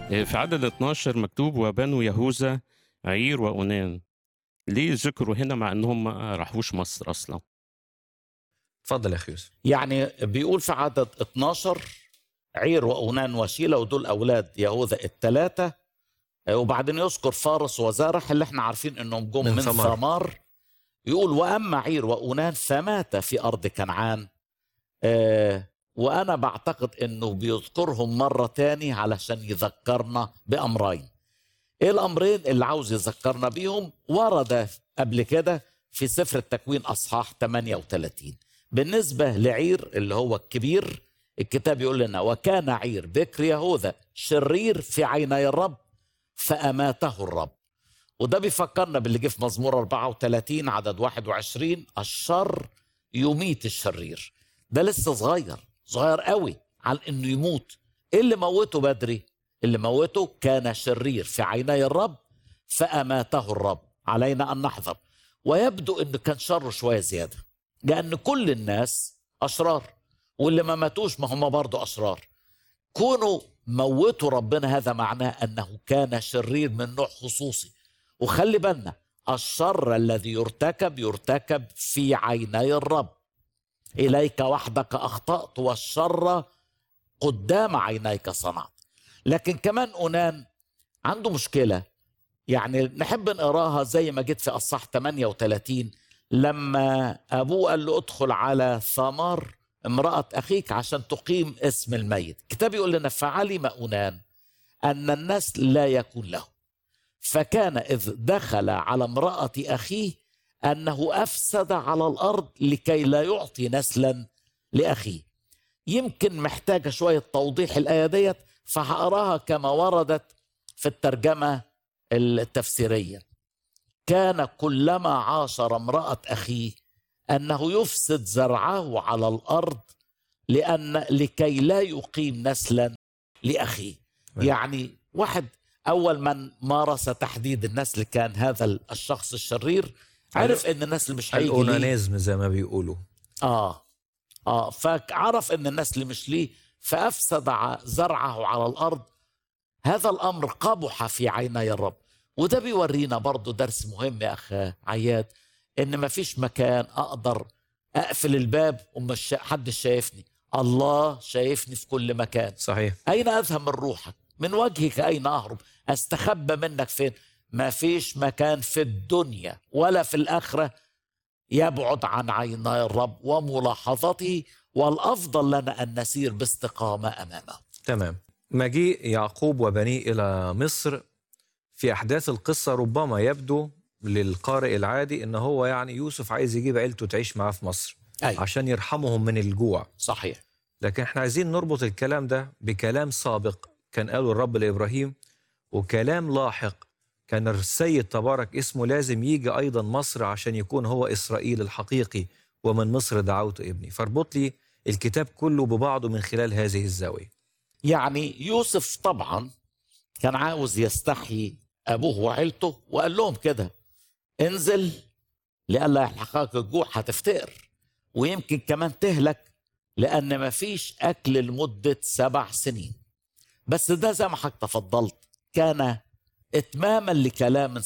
في عدد 12 مكتوب وبنو يهوذا عير وأونان ليه ذكروا هنا مع انهم ما راحوش مصر اصلا اتفضل يا اخي يوسف يعني بيقول في عدد 12 عير وأونان وشيلة ودول أولاد يهوذا الثلاثة وبعدين يذكر فارس وزارح اللي احنا عارفين انهم جم من من, ثمار. ثمار يقول واما عير وأونان فمات في ارض كنعان آه وانا بعتقد انه بيذكرهم مرة تاني علشان يذكرنا بامرين ايه الامرين اللي عاوز يذكرنا بيهم ورد قبل كده في سفر التكوين اصحاح 38 بالنسبة لعير اللي هو الكبير الكتاب يقول لنا وكان عير بكر يهوذا شرير في عيني الرب فأماته الرب وده بيفكرنا باللي جه في مزمور 34 عدد 21 الشر يميت الشرير ده لسه صغير صغير قوي على انه يموت ايه اللي موته بدري اللي موته كان شرير في عيني الرب فأماته الرب علينا أن نحذر ويبدو أنه كان شره شوية زيادة لأن كل الناس أشرار واللي ما ماتوش ما هم برضو أشرار كونوا موتوا ربنا هذا معناه أنه كان شرير من نوع خصوصي وخلي بالنا الشر الذي يرتكب يرتكب في عيني الرب إليك وحدك أخطأت والشر قدام عينيك صنعت لكن كمان أونان عنده مشكلة يعني نحب نقراها زي ما جيت في أصح 38 لما أبوه قال له ادخل على ثمار امرأة أخيك عشان تقيم اسم الميت الكتاب يقول لنا فعلم أونان أن النسل لا يكون له فكان إذ دخل على امرأة أخيه أنه أفسد على الأرض لكي لا يعطي نسلا لأخيه يمكن محتاجة شوية توضيح الآية ديت فهقراها كما وردت في الترجمة التفسيرية كان كلما عاشر امرأة أخيه أنه يفسد زرعه على الأرض لأن لكي لا يقيم نسلا لأخيه يعني واحد أول من مارس تحديد النسل كان هذا الشخص الشرير عرف ان النسل مش هيجي ليه الاونانيزم زي ما بيقولوا اه اه فعرف ان النسل مش ليه فافسد ع- زرعه على الارض هذا الامر قبح في عيني الرب وده بيورينا برضو درس مهم يا اخ عياد ان مفيش مكان اقدر اقفل الباب ومش حدش شايفني الله شايفني في كل مكان صحيح أين أذهب من روحك من وجهك أين أهرب أستخبى منك فين ما فيش مكان في الدنيا ولا في الآخرة يبعد عن عيني الرب وملاحظته والأفضل لنا أن نسير باستقامة أمامه تمام مجيء يعقوب وبنيه الى مصر في احداث القصه ربما يبدو للقارئ العادي ان هو يعني يوسف عايز يجيب عيلته تعيش معاه في مصر أي عشان يرحمهم من الجوع صحيح لكن احنا عايزين نربط الكلام ده بكلام سابق كان قاله الرب لابراهيم وكلام لاحق كان السيد تبارك اسمه لازم يجي ايضا مصر عشان يكون هو اسرائيل الحقيقي ومن مصر دعوت ابني فاربط لي الكتاب كله ببعضه من خلال هذه الزاويه يعني يوسف طبعا كان عاوز يستحيي أبوه وعيلته وقال لهم كده انزل لئلا يلحقك الجوع هتفتقر ويمكن كمان تهلك لأن مفيش أكل لمدة سبع سنين بس ده زي ما حضرتك تفضلت كان إتماما لكلام